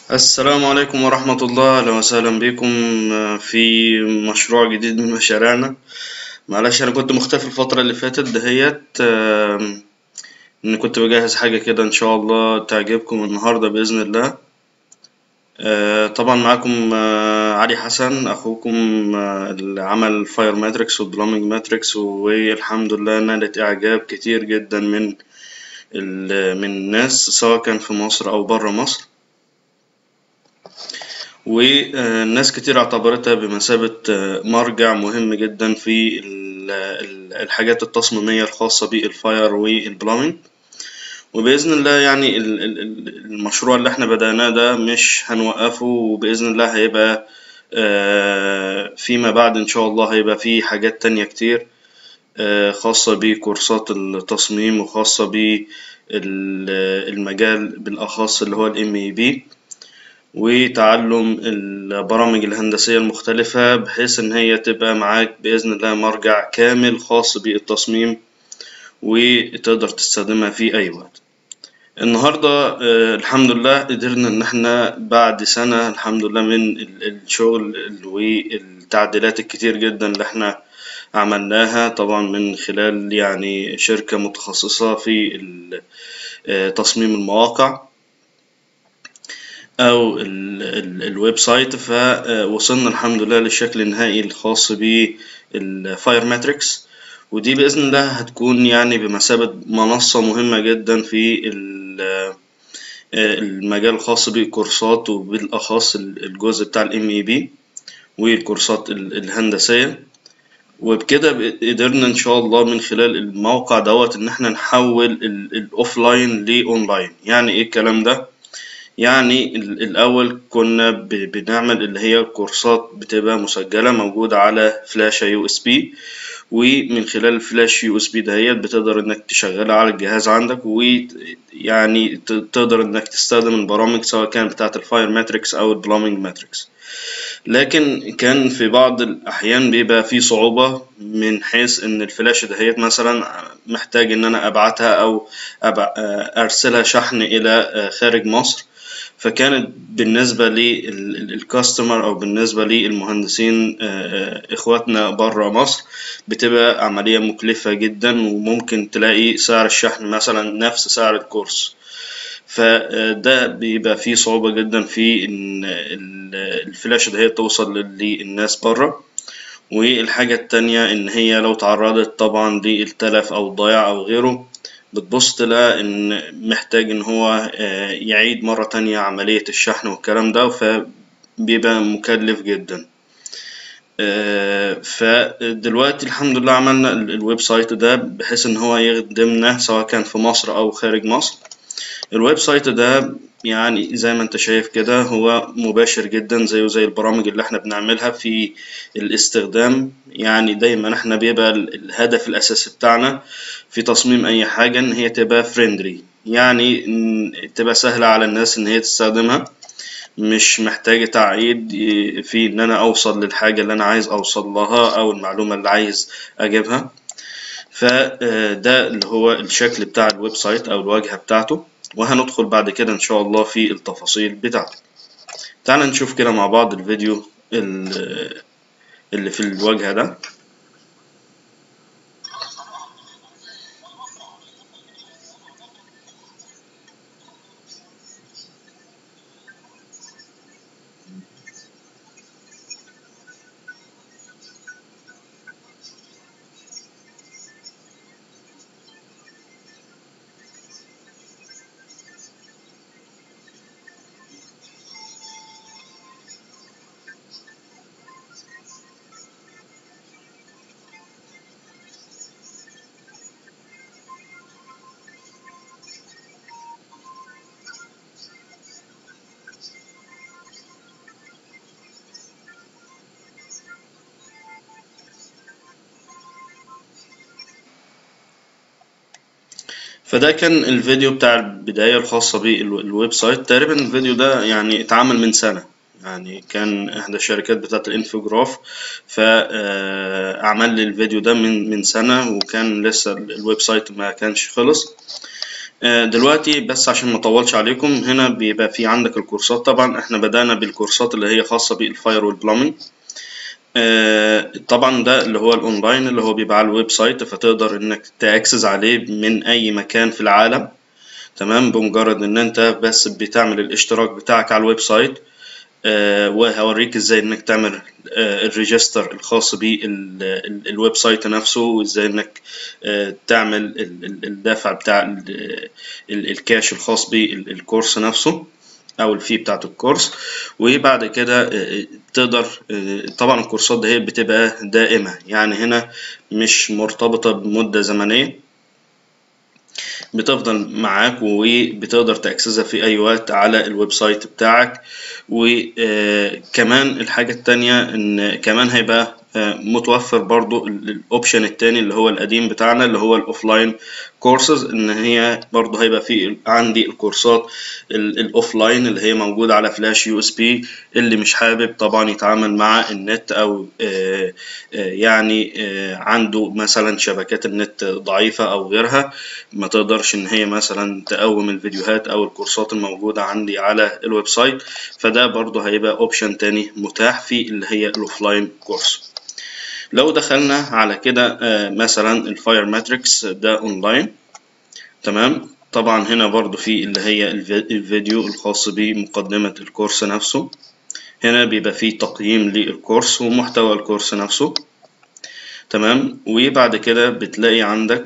السلام عليكم ورحمة الله أهلا وسهلا بكم في مشروع جديد من مشاريعنا معلش أنا كنت مختفي الفترة اللي فاتت دهيت آم، إن كنت بجهز حاجة كده إن شاء الله تعجبكم النهاردة بإذن الله آه، طبعا معاكم آه، علي حسن أخوكم آه، اللي عمل فاير ماتريكس والبلومينج ماتريكس والحمد لله نالت إعجاب كتير جدا من ال- من الناس سواء كان في مصر أو برا مصر والناس كتير اعتبرتها بمثابة مرجع مهم جدا في ال- ال- الحاجات التصميمية الخاصة بالفاير والبلومينج وبإذن الله يعني ال- ال- ال- المشروع اللي احنا بدأناه ده مش هنوقفه وبإذن الله هيبقى آه، فيما بعد إن شاء الله هيبقى فيه حاجات تانية كتير آه، خاصة بكورسات التصميم وخاصة بالمجال بالأخص اللي هو ال MEB وتعلم البرامج الهندسية المختلفة بحيث إن هي تبقى معاك بإذن الله مرجع كامل خاص بالتصميم وتقدر تستخدمها في أي وقت. النهاردة آه، الحمد لله قدرنا إن احنا بعد سنة الحمد لله من ال- الشغل ال- والتعديلات الكتير جدا اللي احنا عملناها طبعا من خلال يعني شركة متخصصة في ال- آه، تصميم المواقع أو ال- ال- الويب سايت فوصلنا الحمد لله للشكل النهائي الخاص بالفاير ماتريكس ودي بإذن الله هتكون يعني بمثابة منصة مهمة جدا في ال- المجال الخاص بالكورسات وبالأخص الجزء بتاع ال MEB والكورسات ال- الهندسية وبكده ب- قدرنا إن شاء الله من خلال الموقع دوت إن احنا نحول الأوفلاين لأونلاين يعني إيه الكلام ده؟ يعني ال- الأول كنا ب- بنعمل اللي هي كورسات بتبقى مسجلة موجودة على فلاشة يو اس بي ومن خلال الفلاش يو اس بي دهيت بتقدر انك تشغلها على الجهاز عندك ويعني تقدر انك تستخدم البرامج سواء كانت بتاعة الفاير ماتريكس او البلومينج ماتريكس لكن كان في بعض الأحيان بيبقى في صعوبة من حيث إن الفلاشة دهيت مثلا محتاج إن أنا أبعتها أو أبع... أرسلها شحن إلى خارج مصر فكانت بالنسبة للكاستمر أو بالنسبة للمهندسين آه، إخواتنا برا مصر بتبقى عملية مكلفة جدا وممكن تلاقي سعر الشحن مثلا نفس سعر الكورس فده بيبقى فيه صعوبة جدا في إن ال- الفلاشة دي توصل للناس برا والحاجة التانية إن هي لو تعرضت طبعا للتلف أو الضياع أو غيره بتبص تلاقي إن محتاج إن هو آه، يعيد مرة تانية عملية الشحن والكلام ده فبيبقى مكلف جدا آه، فدلوقتي الحمد لله عملنا ال- الويب سايت ده بحيث إن هو يخدمنا سواء كان في مصر أو خارج مصر الويب سايت ده يعني زي ما انت شايف كده هو مباشر جدا زيه زي البرامج اللي احنا بنعملها في الاستخدام يعني دايما احنا بيبقى ال- الهدف الاساسي بتاعنا في تصميم اي حاجة ان هي تبقى فريندلي يعني ان تبقى سهلة على الناس ان هي تستخدمها مش محتاجة تعقيد ي- في ان انا اوصل للحاجة اللي انا عايز اوصل لها او المعلومة اللي عايز اجيبها فده اللي هو الشكل بتاع الويب سايت او الواجهة بتاعته وهندخل بعد كده ان شاء الله في التفاصيل بتاعته تعال نشوف كده مع بعض الفيديو ال- اللي في الواجهة ده فده كان الفيديو بتاع البداية الخاصة بالويب سايت تقريبا الفيديو ده يعني اتعمل من سنة يعني كان إحدى الشركات بتاعة الانفوجراف فعمل لي الفيديو ده من من سنة وكان لسه الويب سايت ما كانش خلص آه، دلوقتي بس عشان ما اطولش عليكم هنا بيبقى في عندك الكورسات طبعا احنا بدأنا بالكورسات اللي هي خاصة بالفاير والبلامينج آه، طبعا ده اللي هو الاونلاين اللي هو بيبقى على الويب سايت فتقدر انك تاكسس عليه من اي مكان في العالم تمام بمجرد ان انت بس بتعمل الاشتراك بتاعك على الويب سايت آه، وهوريك ازاي انك تعمل آه، الريجستر الخاص بالويب سايت نفسه وازاي انك آه، تعمل ال- ال- الدافع بتاع ال- ال- الكاش الخاص بالكورس نفسه او الفي بتاعت الكورس وبعد كده آه، تقدر آه، طبعا الكورسات دي بتبقى دائمة يعني هنا مش مرتبطة بمدة زمنية بتفضل معاك وبتقدر تأكسسها في أي وقت على الويب سايت بتاعك وكمان الحاجة التانية إن كمان هيبقى آه، متوفر برضو الاوبشن التاني اللي هو القديم بتاعنا اللي هو الاوفلاين كورسز ان هي برضو هيبقى في عندي الكورسات الاوفلاين اللي هي موجودة على فلاش يو اس بي اللي مش حابب طبعا يتعامل مع النت او آه، آه، يعني آه، عنده مثلا شبكات النت ضعيفة او غيرها ما تقدرش ان هي مثلا تقوم الفيديوهات او الكورسات الموجودة عندي على الويب سايت فده برضو هيبقى اوبشن تاني متاح في اللي هي الاوفلاين كورس لو دخلنا على كده آه، مثلا الفاير ماتريكس ده اونلاين تمام طبعا هنا برضو في اللي هي الفي- الفيديو الخاص بمقدمة الكورس نفسه هنا بيبقى فيه تقييم للكورس ومحتوى الكورس نفسه تمام وبعد كده بتلاقي عندك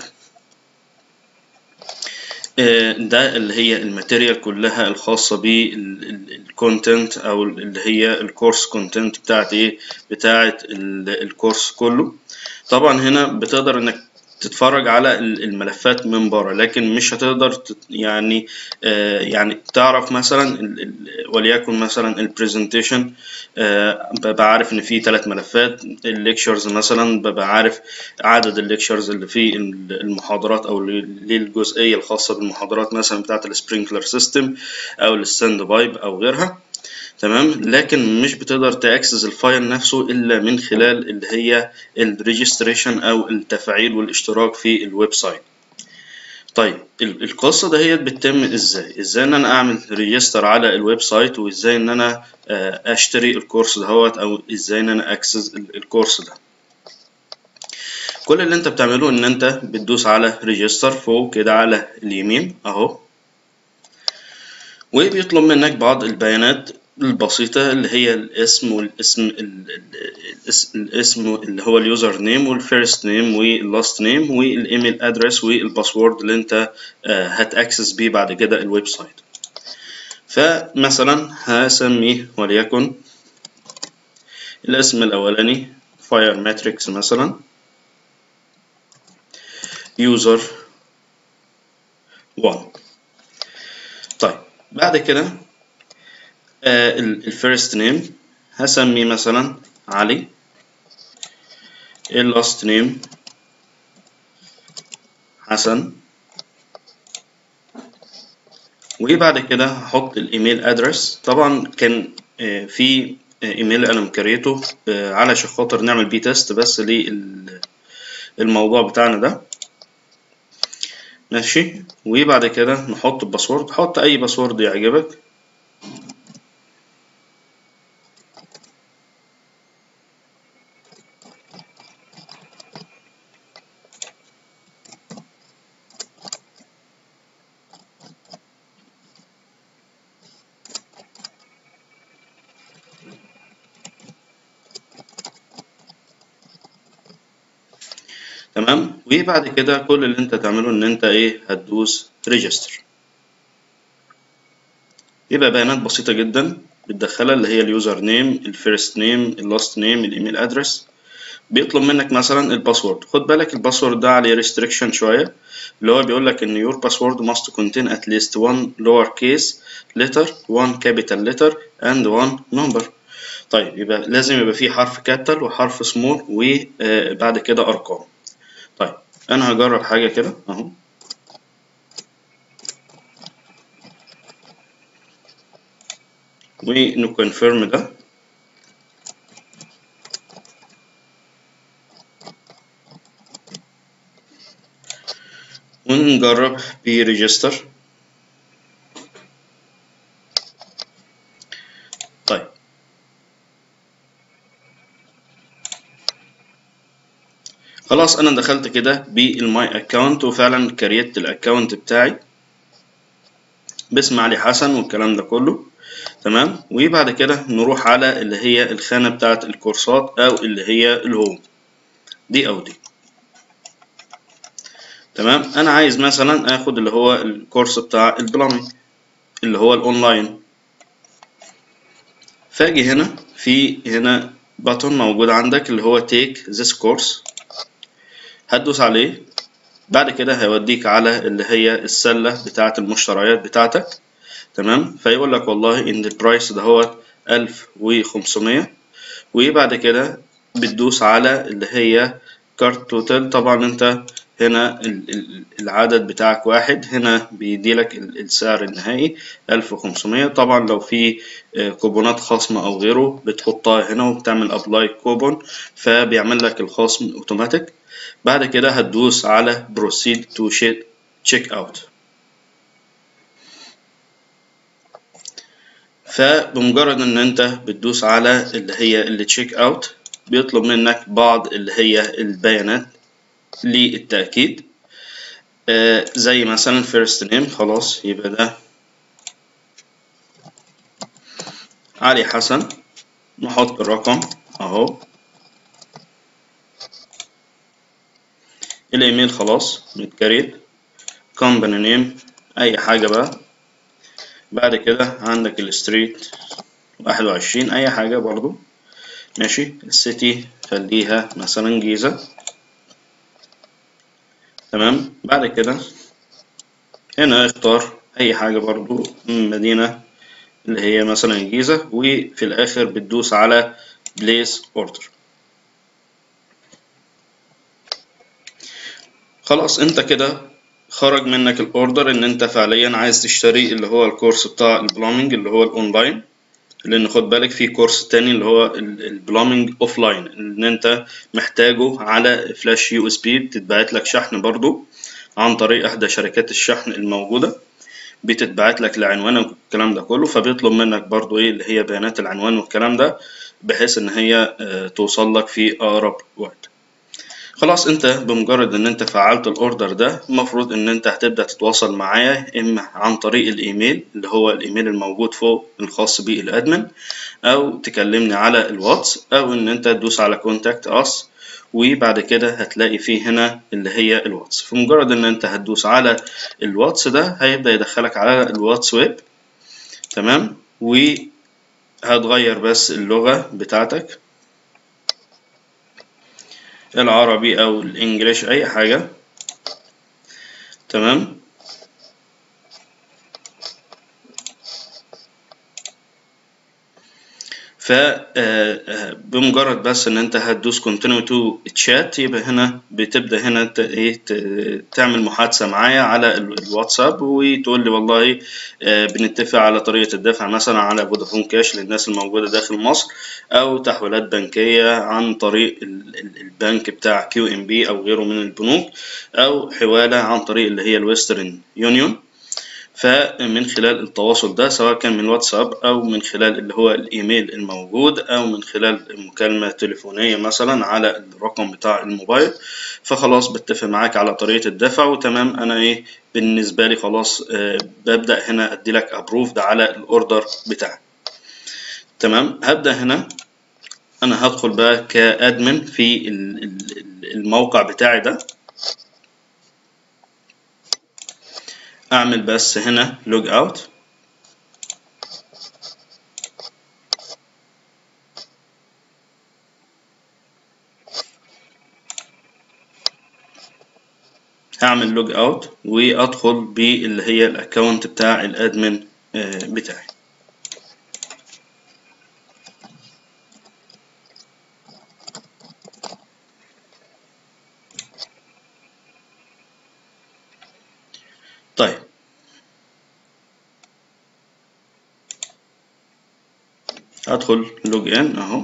آه، ده اللي هي الماتيريال كلها الخاصة بالكونتنت أو اللي هي الكورس كونتنت بتاعت إيه بتاعت ال- الكورس كله طبعا هنا بتقدر إنك تتفرج على ال- الملفات من بره لكن مش هتقدر تت- يعني آه، يعني تعرف مثلا ال- ال- وليكن مثلا البرزنتيشن ببقى عارف ان في ثلاث ملفات الليكشرز مثلا ببقى عارف عدد الليكشرز اللي في ال- المحاضرات او ل- للجزئيه الخاصه بالمحاضرات مثلا بتاعه السبرينكلر سيستم او الستاند بايب او غيرها تمام لكن مش بتقدر تاكسس الفايل نفسه الا من خلال اللي هي الريجستريشن او التفعيل والاشتراك في الويب سايت طيب ال- القصة دهيت بتتم ازاي؟ ازاي ان انا اعمل ريجستر على الويب سايت وازاي ان انا آه، اشتري الكورس دهوت او ازاي ان انا اكسس ال- الكورس ده كل اللي انت بتعمله ان انت بتدوس على ريجستر فوق كده على اليمين اهو وبيطلب منك بعض البيانات البسيطة اللي هي الاسم والاسم ال- ال- الاسم, الاسم اللي هو اليوزر نيم والفيرست نيم واللاست نيم والايميل ادرس والباسورد اللي انت آه، هتاكسس بيه بعد كده الويب سايت فمثلا هسميه وليكن الاسم الاولاني فاير ماتريكس مثلا يوزر 1 طيب بعد كده الفيرست نيم هسميه مثلا علي اللاست نيم حسن وبعد كده هحط الايميل ادرس طبعا كان آه، في آه، ايميل انا مكريته آه، علشان خاطر نعمل بيه تيست بس للموضوع بتاعنا ده ماشي وبعد كده نحط الباسورد حط اي باسورد يعجبك تمام وبعد كده كل اللي انت تعمله ان انت ايه هتدوس ريجستر يبقى بيانات بسيطة جدا بتدخلها اللي هي اليوزر نيم الفيرست نيم اللاست نيم الايميل ادرس بيطلب منك مثلا الباسورد خد بالك الباسورد ده عليه restriction شوية اللي هو بيقول لك ان your password must contain at least one lowercase letter one capital letter and one number طيب يبقى لازم يبقى فيه حرف كابيتال وحرف سمول وبعد كده ارقام طيب انا هجرب حاجة كده اهو ونكونفيرم ده ونجرب بريجستر طيب خلاص انا دخلت كده بالماي اكونت وفعلا كريت الاكونت بتاعي باسم علي حسن والكلام ده كله تمام وبعد كده نروح على اللي هي الخانة بتاعة الكورسات او اللي هي الهوم دي او دي تمام انا عايز مثلا اخد اللي هو الكورس بتاع البلامينج اللي هو الاونلاين فاجي هنا في هنا باتون موجود عندك اللي هو take this course هتدوس عليه بعد كده هيوديك على اللي هي السلة بتاعة المشتريات بتاعتك تمام فيقول لك والله ان البرايس ده هو ألف وخمسمية وبعد كده بتدوس على اللي هي كارت توتال طبعا انت هنا العدد بتاعك واحد هنا بيديلك السعر النهائي ألف وخمسمية طبعا لو في كوبونات خصم أو غيره بتحطها هنا وبتعمل أبلاي كوبون فبيعمل لك الخصم أوتوماتيك بعد كده هتدوس على proceed to check out فبمجرد ان انت بتدوس على اللي هي اللي تشيك اوت بيطلب منك بعض اللي هي البيانات للتأكيد آه زي مثلا first name خلاص يبقى ده علي حسن نحط الرقم اهو الايميل خلاص متكريت company name اي حاجة بقى بعد كده عندك الستريت واحد وعشرين اي حاجة برضو ماشي السيتي خليها مثلا جيزة تمام بعد كده هنا اختار اي حاجة برضو من مدينة اللي هي مثلا الجيزة وفي الاخر بتدوس على place order خلاص انت كده خرج منك الاوردر ان انت فعليا عايز تشتري اللي هو الكورس بتاع البلامينج اللي هو الاونلاين لان خد بالك في كورس تاني اللي هو البلامينج اوف لاين ان انت محتاجه على فلاش يو اس بي بتتبعت لك شحن برضو عن طريق احدى شركات الشحن الموجوده بتتبعت لك لعنوانك والكلام ده كله فبيطلب منك برضو ايه اللي هي بيانات العنوان والكلام ده بحيث ان هي توصل لك في اقرب وقت خلاص انت بمجرد ان انت فعلت الاوردر ده المفروض ان انت هتبدا تتواصل معايا اما عن طريق الايميل اللي هو الايميل الموجود فوق الخاص بالادمن او تكلمني على الواتس او ان انت تدوس على كونتاكت اس وبعد كده هتلاقي فيه هنا اللي هي الواتس في مجرد ان انت هتدوس على الواتس ده هيبدا يدخلك على الواتس ويب تمام وهتغير بس اللغة بتاعتك العربي او الانجليش اي حاجة تمام ف بمجرد بس ان انت هتدوس continue to chat يبقى هنا بتبدا هنا ايه تعمل محادثه معايا على الواتساب وتقول لي والله بنتفق على طريقه الدفع مثلا على فودافون كاش للناس الموجوده داخل مصر او تحويلات بنكيه عن طريق البنك بتاع كيو ام بي او غيره من البنوك او حواله عن طريق اللي هي الويسترن يونيون فمن خلال التواصل ده سواء كان من الواتساب او من خلال اللي هو الايميل الموجود او من خلال مكالمة تليفونية مثلا على الرقم بتاع الموبايل فخلاص بتفق معاك على طريقة الدفع وتمام انا ايه بالنسبة لي خلاص آه ببدأ هنا ادي لك ابروفد على الاوردر بتاعك تمام هبدأ هنا انا هدخل بقى كادمن في الموقع بتاعي ده اعمل بس هنا لوج اوت هعمل لوج اوت وادخل باللي هي الاكونت بتاع الادمن بتاعي طيب ادخل لوج ان اهو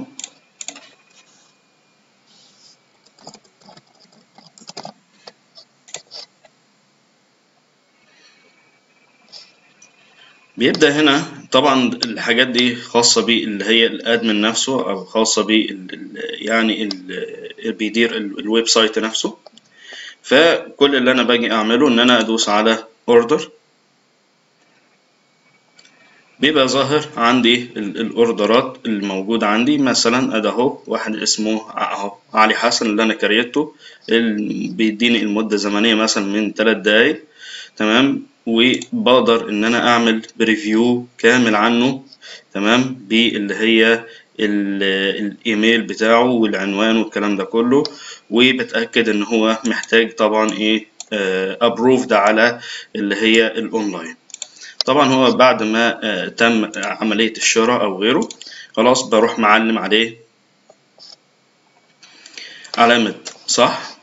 بيبدأ هنا طبعا الحاجات دي خاصة باللي هي الادمن نفسه او خاصة بال يعني ال بيدير الويب سايت نفسه فكل اللي انا باجي اعمله ان انا ادوس على اوردر بيبقى ظاهر عندي الاوردرات الموجودة عندي مثلا ادي اهو واحد اسمه اهو علي حسن اللي انا كريته بيديني المدة الزمنية مثلا من تلات دقايق تمام وبقدر ان انا اعمل بريفيو كامل عنه تمام باللي هي الايميل بتاعه والعنوان والكلام ده كله وبتاكد ان هو محتاج طبعا ايه ابروفد على اللي هي الاونلاين طبعا هو بعد ما تم عملية الشراء او غيره خلاص بروح معلم عليه علامة صح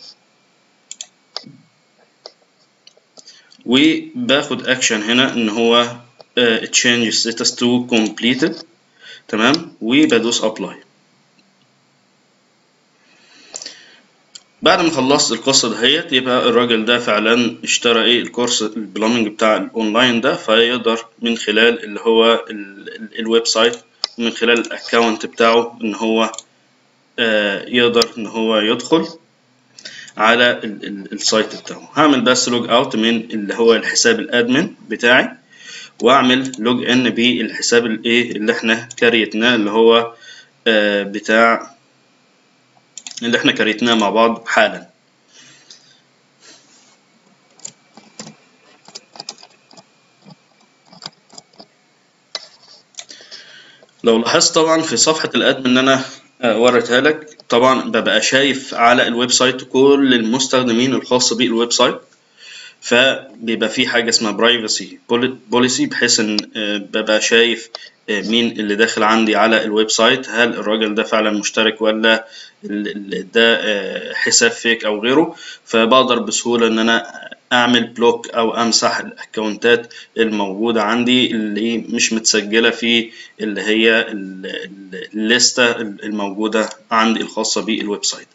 وباخد اكشن هنا ان هو تشينج ستاتس تو completed تمام وبدوس ابلاي بعد ما خلصت القصة دهيت يبقى الراجل ده فعلا اشترى ايه الكورس البلامنج بتاع الاونلاين ده فيقدر من خلال اللي هو الويب سايت من خلال الاكونت بتاعه ان هو يقدر ان هو يدخل على السايت بتاعه هعمل بس لوج اوت من اللي هو الحساب الادمن بتاعي واعمل لوج ان بالحساب الايه اللي احنا كريتناه اللي هو بتاع اللي احنا كريتناه مع بعض حالا لو لاحظت طبعا في صفحة الادمن ان انا وريتها لك طبعا ببقى شايف على الويب سايت كل المستخدمين الخاص بالويب سايت فبيبقى في حاجة اسمها برايفسي بوليسي بحيث ان ببقى شايف مين اللي داخل عندي على الويب سايت هل الراجل ده فعلا مشترك ولا ده حساب فيك او غيره فبقدر بسهولة ان انا اعمل بلوك او امسح الاكونتات الموجودة عندي اللي مش متسجلة في اللي هي الليستة الموجودة عندي الخاصة بالويب سايت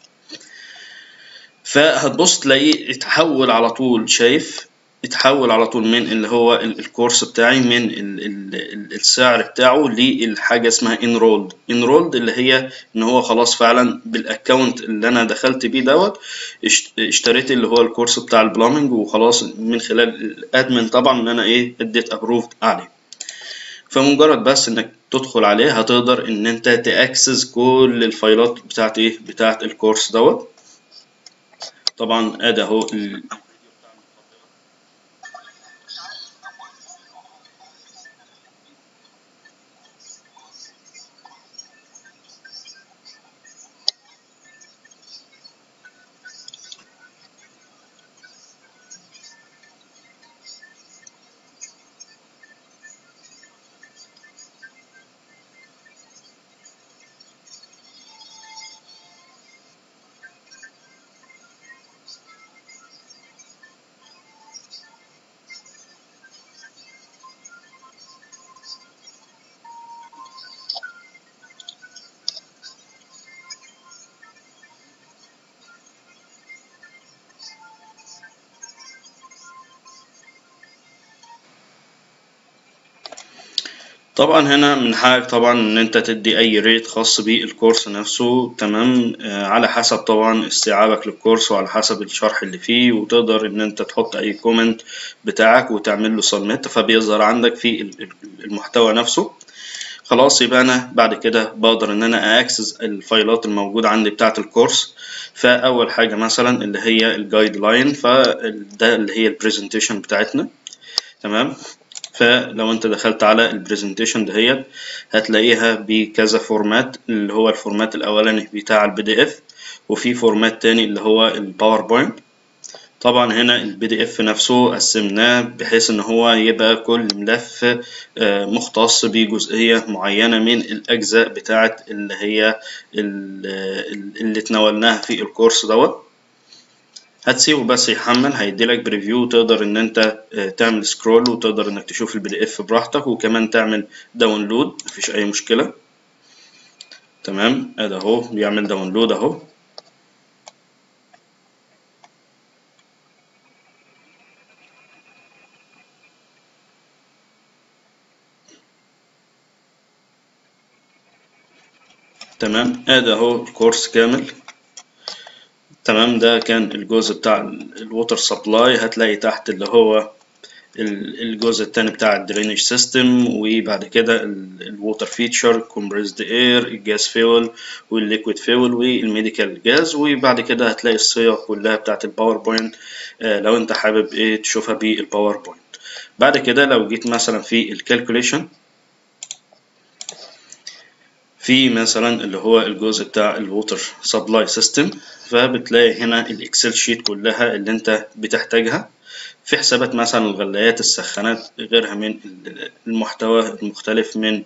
فهتبص تلاقيه اتحول على طول شايف اتحول على طول من اللي هو الكورس بتاعي من ال ال السعر بتاعه للحاجة اسمها انرولد انرولد اللي هي ان هو خلاص فعلا بالاكونت اللي انا دخلت بيه دوت اشتريت اللي هو الكورس بتاع البلامنج وخلاص من خلال الادمن طبعا ان انا ايه اديت ابروفد عليه فمجرد بس انك تدخل عليه هتقدر ان انت تاكسس كل الفايلات بتاعت ايه بتاعت الكورس دوت طبعا ادي اهو طبعا هنا من حقك طبعا ان انت تدي اي ريت خاص بالكورس نفسه تمام آه على حسب طبعا استيعابك للكورس وعلى حسب الشرح اللي فيه وتقدر ان انت تحط اي كومنت بتاعك وتعمل له سبميت فبيظهر عندك في المحتوى نفسه خلاص يبقى انا بعد كده بقدر ان انا اكسس الفايلات الموجودة عندي بتاعة الكورس فاول حاجة مثلا اللي هي الجايد لاين فده اللي هي البرزنتيشن بتاعتنا تمام فلو انت دخلت على البرزنتيشن دهيت هتلاقيها بكذا فورمات اللي هو الفورمات الاولاني بتاع البي دي اف وفي فورمات تاني اللي هو الباوربوينت طبعا هنا البي دي اف نفسه قسمناه بحيث ان هو يبقى كل ملف مختص بجزئية معينة من الاجزاء بتاعة اللي هي اللي تناولناها في الكورس دوت هتسيبه بس يحمل هيديلك بريفيو تقدر ان انت تعمل سكرول وتقدر انك تشوف البي دي اف براحتك وكمان تعمل داونلود مفيش اي مشكلة تمام ادي اهو بيعمل داونلود اهو تمام ادي اهو الكورس كامل تمام ده كان الجزء بتاع الووتر سبلاي هتلاقي تحت اللي هو الجزء التاني بتاع الدرينج سيستم وبعد كده الووتر فيتشر كومبريسد اير الجاز فيول والليكويد فيول والميديكال جاز وبعد كده هتلاقي الصيغ كلها بتاعت الباوربوينت آه لو انت حابب ايه تشوفها بالباوربوينت بعد كده لو جيت مثلا في الكالكوليشن في مثلا اللي هو الجزء بتاع الووتر سبلاي سيستم فبتلاقي هنا الاكسل شيت كلها اللي انت بتحتاجها في حسابات مثلا الغلايات السخانات غيرها من المحتوى المختلف من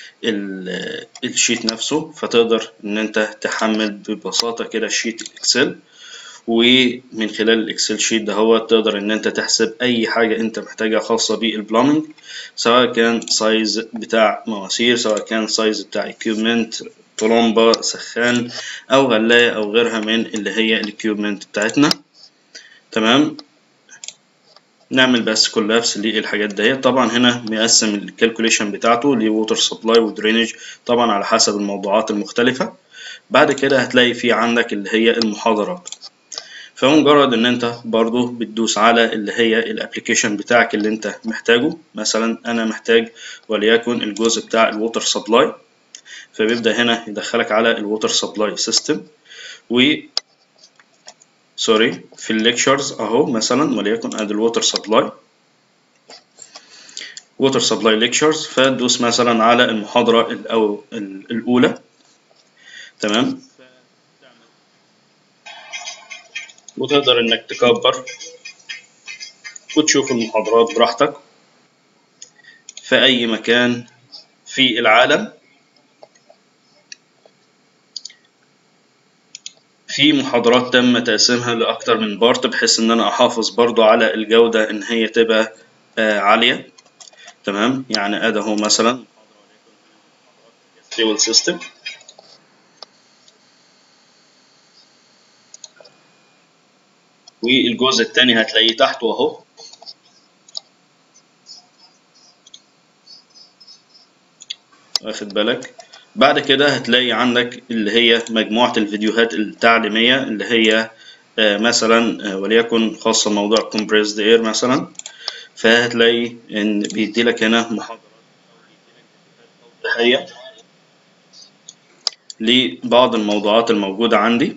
الشيت نفسه فتقدر ان انت تحمل ببساطة كده شيت الاكسل ومن خلال الاكسل شيت ده هو تقدر ان انت تحسب اي حاجة انت محتاجها خاصة بالبلامنج سواء كان سايز بتاع مواسير سواء كان سايز بتاع اكيوبمنت طلمبة سخان او غلاية او غيرها من اللي هي الاكيوبمنت بتاعتنا تمام نعمل بس كولابس للحاجات ديت طبعا هنا مقسم الكالكوليشن بتاعته لووتر سبلاي ودرينج طبعا على حسب الموضوعات المختلفة بعد كده هتلاقي في عندك اللي هي المحاضرات فمجرد ان انت برضو بتدوس على اللي هي الابليكيشن بتاعك اللي انت محتاجه مثلا انا محتاج وليكن الجزء بتاع الووتر سبلاي فبيبدأ هنا يدخلك على الووتر سبلاي سيستم و سوري في الليكشرز اهو مثلا وليكن ادي الووتر سبلاي ووتر سبلاي ليكشرز فتدوس مثلا على المحاضرة الأو الأولى تمام وتقدر انك تكبر وتشوف المحاضرات براحتك في أي مكان في العالم في محاضرات تم تقسيمها لأكتر من بارت بحيث إن أنا أحافظ برضو على الجودة إن هي تبقى آه عالية تمام يعني أدا هو مثلا فيول سيستم والجزء التاني هتلاقيه تحته أهو واخد بالك بعد كده هتلاقي عندك اللي هي مجموعة الفيديوهات التعليمية اللي هي مثلا وليكن خاصة موضوع compressed air مثلا فهتلاقي إن بيديلك هنا محاضرات توضيحية لبعض الموضوعات الموجودة عندي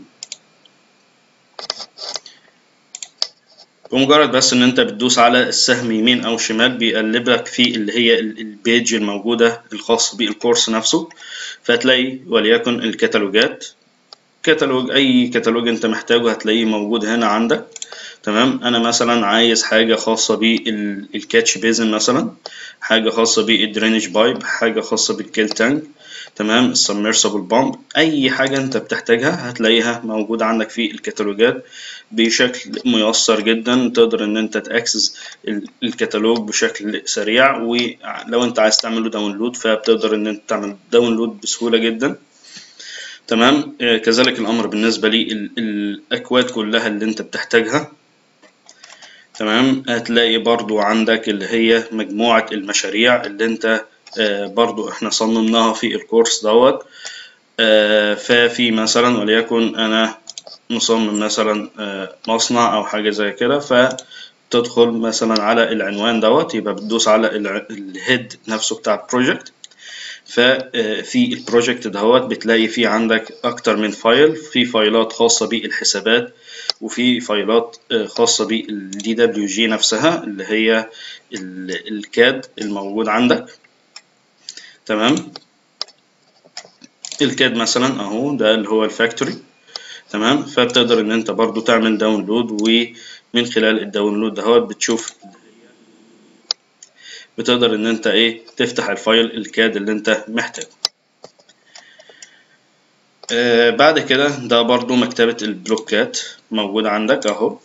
بمجرد بس ان انت بتدوس على السهم يمين او شمال بيقلبك في اللي هي البيج الموجودة الخاص بالكورس نفسه فتلاقي وليكن الكتالوجات كتالوج اي كتالوج انت محتاجه هتلاقيه موجود هنا عندك تمام انا مثلا عايز حاجة خاصة بالكاتش بيزن مثلا حاجة خاصة بالدرينج بايب حاجة خاصة بالكيل تانك تمام السبمرسبل بامب اي حاجة انت بتحتاجها هتلاقيها موجودة عندك في الكتالوجات بشكل ميسر جدا تقدر ان انت تاكسس الكتالوج بشكل سريع ولو انت عايز تعمله داونلود فبتقدر ان انت تعمل داونلود بسهولة جدا تمام كذلك الامر بالنسبة للاكواد كلها اللي انت بتحتاجها تمام هتلاقي برضو عندك اللي هي مجموعة المشاريع اللي انت برضو احنا صممناها في الكورس دوت ففي مثلا وليكن انا مصمم مثلا مصنع او حاجة زي كده فتدخل مثلا على العنوان دوت يبقى بتدوس على الهيد نفسه بتاع البروجكت ففي البروجكت دهوت بتلاقي فيه عندك اكتر من فايل في فايلات خاصة بالحسابات وفي فايلات خاصة بالدي دبليو جي نفسها اللي هي الكاد الموجود عندك تمام الكاد مثلا اهو ده اللي هو الفاكتوري تمام فبتقدر ان انت برضو تعمل داونلود ومن خلال الداونلود دهوت بتشوف بتقدر ان انت ايه تفتح الفايل الكاد اللي انت محتاجه آه بعد كده ده برضو مكتبة البلوكات موجود عندك اهو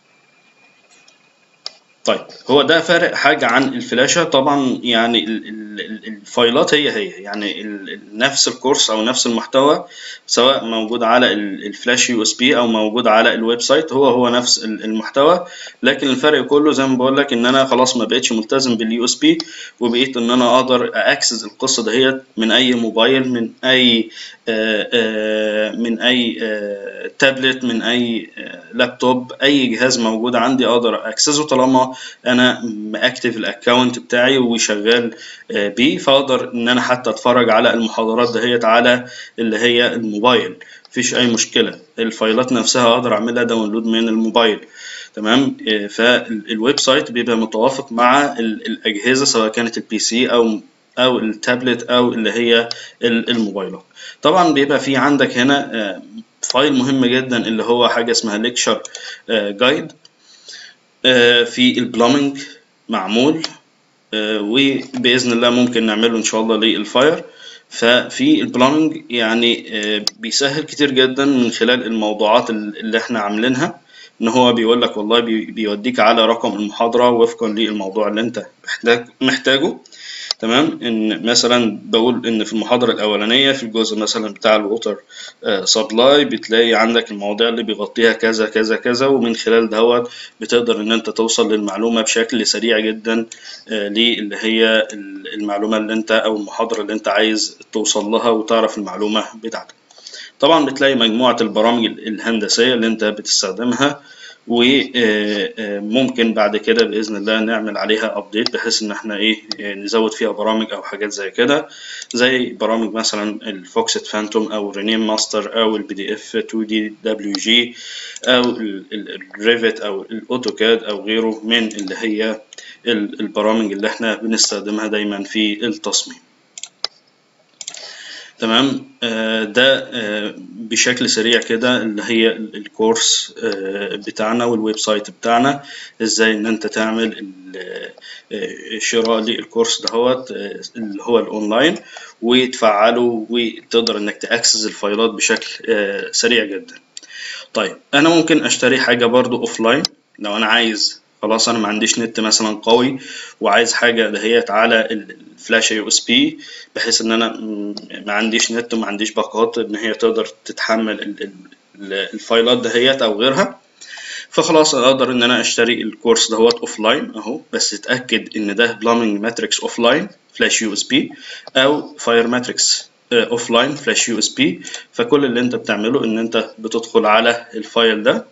طيب هو ده فارق حاجة عن الفلاشة طبعا يعني ال- ال- الفايلات هي هي يعني ال- ال- نفس الكورس او نفس المحتوى سواء موجود على ال- الفلاش يو اس بي او موجود على الويب سايت هو هو نفس ال- المحتوى لكن الفرق كله زي ما بقول لك ان انا خلاص ما بقتش ملتزم باليو اس بي وبقيت ان انا اقدر اكسس القصه دهيت من اي موبايل من اي آه، آه، من اي آه، تابلت من اي آه، لابتوب اي جهاز موجود عندي اقدر اكسسه طالما انا ماكتف الاكونت بتاعي وشغال آه، بيه فاقدر ان انا حتى اتفرج على المحاضرات دهيت على اللي هي الموبايل مفيش اي مشكله الفايلات نفسها اقدر اعملها داونلود من الموبايل تمام آه، فالويب سايت بيبقى متوافق مع ال- الاجهزه سواء كانت البي سي او او التابلت او اللي هي ال- الموبايلات طبعا بيبقى في عندك هنا آه، فايل مهم جدا اللي هو حاجه اسمها ليكشر جايد في البلومينج معمول آه، وباذن الله ممكن نعمله ان شاء الله للفاير ففي البلومينج يعني آه، بيسهل كتير جدا من خلال الموضوعات ال- اللي احنا عاملينها ان هو بيقول لك والله بي- بيوديك على رقم المحاضره وفقا للموضوع اللي انت محتاج محتاجه تمام ان مثلا بقول ان في المحاضره الاولانيه في الجزء مثلا بتاع الووتر سبلاي بتلاقي عندك المواضيع اللي بيغطيها كذا كذا كذا ومن خلال دوت بتقدر ان انت توصل للمعلومه بشكل سريع جدا آه، للي هي ال- المعلومه اللي انت او المحاضره اللي انت عايز توصل لها وتعرف المعلومه بتاعتك طبعا بتلاقي مجموعة البرامج ال- الهندسية اللي انت بتستخدمها وممكن بعد كده بإذن الله نعمل عليها ابديت بحيث ان احنا ايه آه، نزود فيها برامج او حاجات زي كده زي برامج مثلا الفوكسيت فانتوم او رينيم ماستر او البي دي اف 2 دي دبليو جي او الريفت او الاوتوكاد او غيره من اللي هي ال- البرامج اللي احنا بنستخدمها دايما في التصميم تمام آه، ده آه، بشكل سريع كده اللي هي ال- الكورس آه، بتاعنا والويب سايت بتاعنا ازاي ان انت تعمل ال- آه، شراء للكورس دهوت آه، اللي هو الاونلاين وتفعله وتقدر انك تاكسس الفايلات بشكل آه، سريع جدا طيب انا ممكن اشتري حاجه برضو اوفلاين لو انا عايز خلاص انا ما عنديش نت مثلا قوي وعايز حاجه دهيت على ال- الفلاش يو اس بي بحيث ان انا م- ما عنديش نت وما عنديش باقات ان هي تقدر تتحمل ال- ال- ال- الفايلات دهيت او غيرها فخلاص اقدر ان انا اشتري الكورس دهوت اوف لاين اهو بس اتاكد ان ده بلامينج ماتريكس اوف لاين فلاش يو اس بي او فاير ماتريكس اوف لاين فلاش يو اس بي فكل اللي انت بتعمله ان انت بتدخل على الفايل ده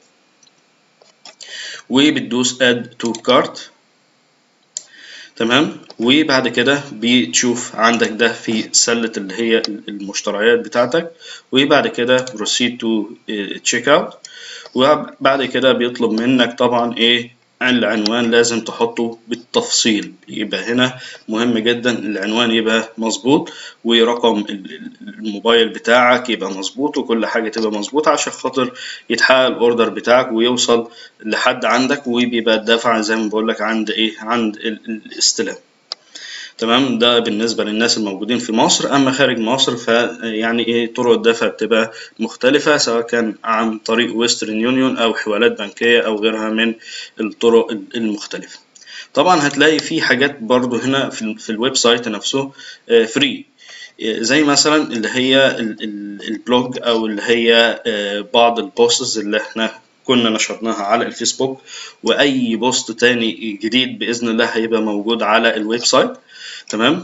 وبتدوس اد تو كارت تمام وبعد كده بتشوف عندك ده في سلة اللي هي المشتريات بتاعتك وبعد كده proceed to check out وبعد كده بيطلب منك طبعا ايه العنوان لازم تحطه بالتفصيل يبقى هنا مهم جدا العنوان يبقى مظبوط ورقم ال- ال- الموبايل بتاعك يبقى مظبوط وكل حاجة تبقى مظبوطة عشان خاطر يتحقق الاوردر بتاعك ويوصل لحد عندك وبيبقى الدفع زي ما بقولك عند ايه عند ال- الاستلام تمام ده بالنسبة للناس الموجودين في مصر أما خارج مصر فيعني إيه طرق الدفع بتبقى مختلفة سواء كان عن طريق ويسترن يونيون أو حوالات بنكية أو غيرها من الطرق المختلفة طبعا هتلاقي في حاجات برضو هنا في, ال- في الويب سايت نفسه فري زي مثلا اللي هي ال- ال- البلوج او اللي هي آه، بعض البوستز اللي احنا كنا نشرناها على الفيسبوك واي بوست تاني جديد باذن الله هيبقى موجود على الويب سايت تمام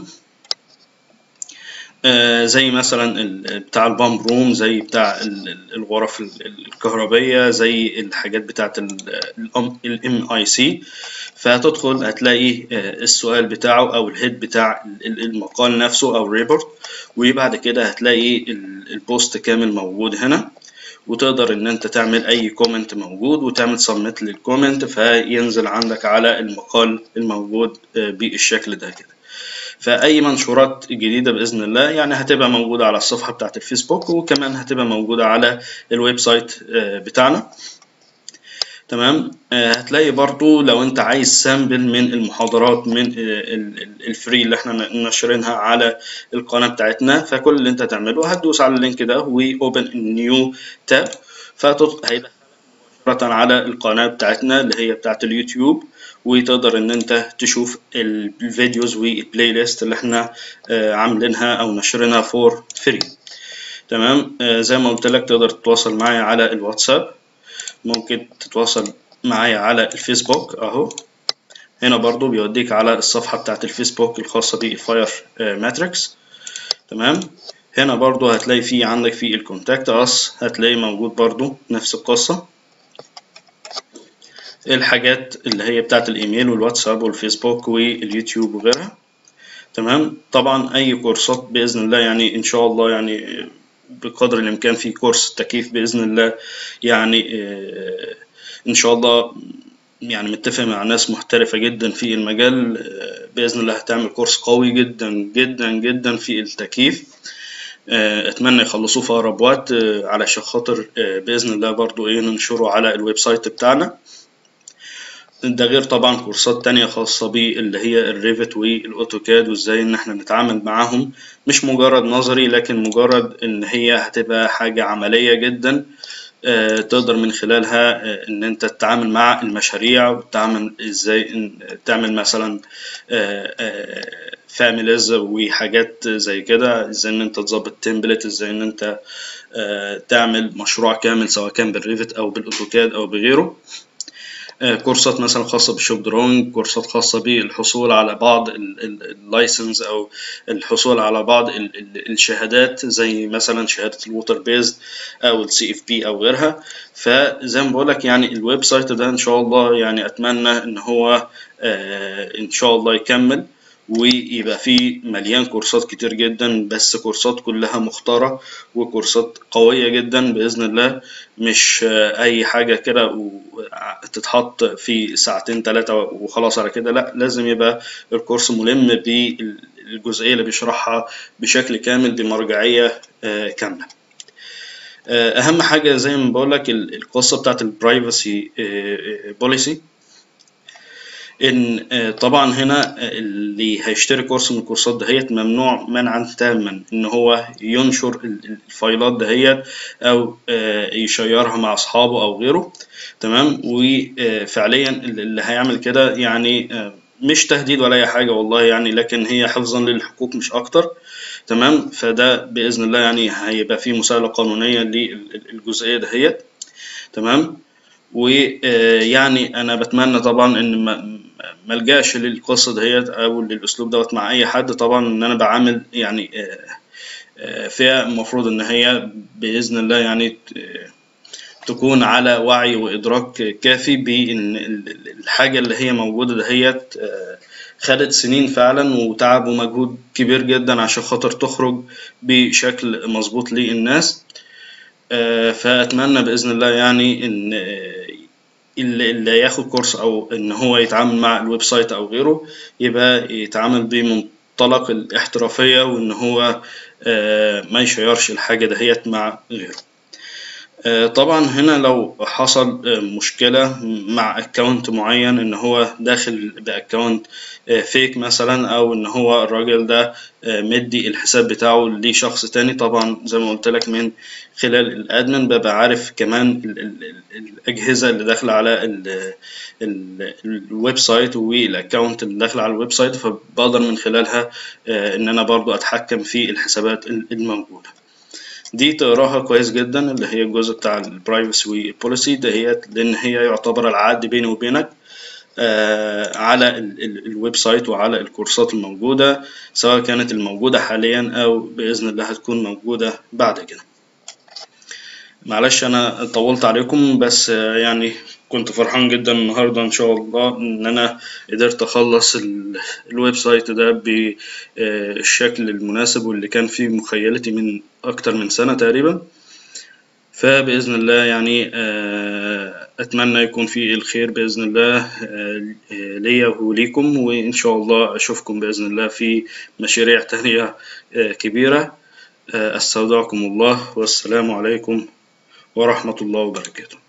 آه، زي مثلا ال- بتاع البامب روم زي بتاع ال- ال- الغرف ال- الكهربية زي الحاجات بتاعت الام اي سي فهتدخل هتلاقي آه، السؤال بتاعه او الهيد بتاع ال- ال- المقال نفسه او الريبورت وبعد كده هتلاقي ال- البوست كامل موجود هنا وتقدر ان انت تعمل اي كومنت موجود وتعمل سبميت للكومنت فينزل عندك على المقال الموجود آه، بالشكل ده كده فأي منشورات جديدة بإذن الله يعني هتبقى موجودة على الصفحة بتاعة الفيسبوك وكمان هتبقى موجودة على الويب سايت آه، بتاعنا تمام آه، هتلاقي برضو لو انت عايز سامبل من المحاضرات من آه، ال- ال- الفري اللي احنا نشرينها على القناة بتاعتنا فكل اللي انت تعمله هتدوس على اللينك ده واوبن نيو تاب فهيبقى على القناة بتاعتنا اللي هي بتاعت اليوتيوب وتقدر ان انت تشوف الفيديوز والبلاي ليست اللي احنا عاملينها او نشرنا فور فري تمام زي ما قلت لك تقدر تتواصل معايا على الواتساب ممكن تتواصل معايا على الفيسبوك اهو هنا برضو بيوديك على الصفحة بتاعت الفيسبوك الخاصة بالفاير ماتريكس تمام هنا برضو هتلاقي في عندك في الكونتاكت اس هتلاقي موجود برضو نفس القصة الحاجات اللي هي بتاعت الايميل والواتساب والفيسبوك واليوتيوب وغيرها تمام طبعا اي كورسات باذن الله يعني ان شاء الله يعني بقدر الامكان في كورس تكييف باذن الله يعني ان شاء الله يعني متفق مع ناس محترفة جدا في المجال بإذن الله هتعمل كورس قوي جدا جدا جدا في التكييف اتمنى يخلصوه في اقرب وقت علشان خاطر باذن الله برضو ايه ننشره على الويب سايت بتاعنا ده غير طبعا كورسات تانية خاصة باللي هي الريفت والاوتوكاد وازاي ان احنا نتعامل معاهم مش مجرد نظري لكن مجرد ان هي هتبقى حاجة عملية جدا تقدر من خلالها ان انت تتعامل مع المشاريع وتعمل ازاي تعمل مثلا فاميليز وحاجات زي كده ازاي ان انت تظبط تمبلت ازاي ان انت تعمل مشروع كامل سواء كان بالريفت او بالاوتوكاد او بغيره كورسات مثلا خاصة بالشوب درونج كورسات خاصة بالحصول على بعض اللايسنس أو الحصول على بعض الشهادات زي مثلا شهادة الووتر بيز أو السي اف بي أو غيرها فزي ما بقولك يعني الويب سايت ده إن شاء الله يعني أتمنى إن هو إن شاء الله يكمل ويبقى فيه مليان كورسات كتير جدا بس كورسات كلها مختارة وكورسات قوية جدا بإذن الله مش أي حاجة كده تتحط في ساعتين تلاتة وخلاص على كده لأ لازم يبقى الكورس ملم بالجزئية اللي بيشرحها بشكل كامل بمرجعية كاملة أهم حاجة زي ما بقولك القصة بتاعت البرايفسي بوليسي ان طبعا هنا اللي هيشتري كورس من الكورسات دهيت ممنوع منعا تاما ان هو ينشر الفايلات دهيت او يشيرها مع اصحابه او غيره تمام وفعليا اللي هيعمل كده يعني مش تهديد ولا اي حاجه والله يعني لكن هي حفظا للحقوق مش اكتر تمام فده باذن الله يعني هيبقى فيه مساءله قانونيه للجزئيه دهيت تمام ويعني انا بتمنى طبعا ان ما ملجاش للقصه دهيت او للاسلوب دوت مع اي حد طبعا ان انا بعامل يعني فئه المفروض ان هي باذن الله يعني تكون على وعي وادراك كافي بان الحاجه اللي هي موجوده دهيت خدت سنين فعلا وتعب ومجهود كبير جدا عشان خاطر تخرج بشكل مظبوط للناس فاتمنى باذن الله يعني ان اللي ياخد كورس او ان هو يتعامل مع الويب سايت او غيره يبقى يتعامل بمنطلق الاحترافيه وان هو ما يشيرش الحاجه دهيت مع غيره طبعا هنا لو حصل مشكلة مع اكونت معين ان هو داخل باكونت فيك مثلا او ان هو الراجل ده مدي الحساب بتاعه لشخص تاني طبعا زي ما قلت لك من خلال الادمن ببقى عارف كمان الاجهزة اللي داخلة على الويب سايت والاكونت اللي داخل على الويب سايت فبقدر من خلالها ان انا برضو اتحكم في الحسابات الموجودة دي تقراها كويس جدا اللي هي الجزء بتاع البرايفسي والبوليسي دهيت لان هي يعتبر العقد بيني وبينك آه على الويب سايت وعلى الكورسات الموجودة سواء كانت الموجودة حاليا أو بإذن الله هتكون موجودة بعد كده معلش أنا طولت عليكم بس آه يعني كنت فرحان جدا النهاردة إن شاء الله إن أنا قدرت أخلص الويب سايت ده بالشكل المناسب واللي كان في مخيلتي من أكتر من سنة تقريبا فبإذن الله يعني أتمنى يكون في الخير بإذن الله ليا وليكم وإن شاء الله أشوفكم بإذن الله في مشاريع تانية كبيرة أستودعكم الله والسلام عليكم ورحمة الله وبركاته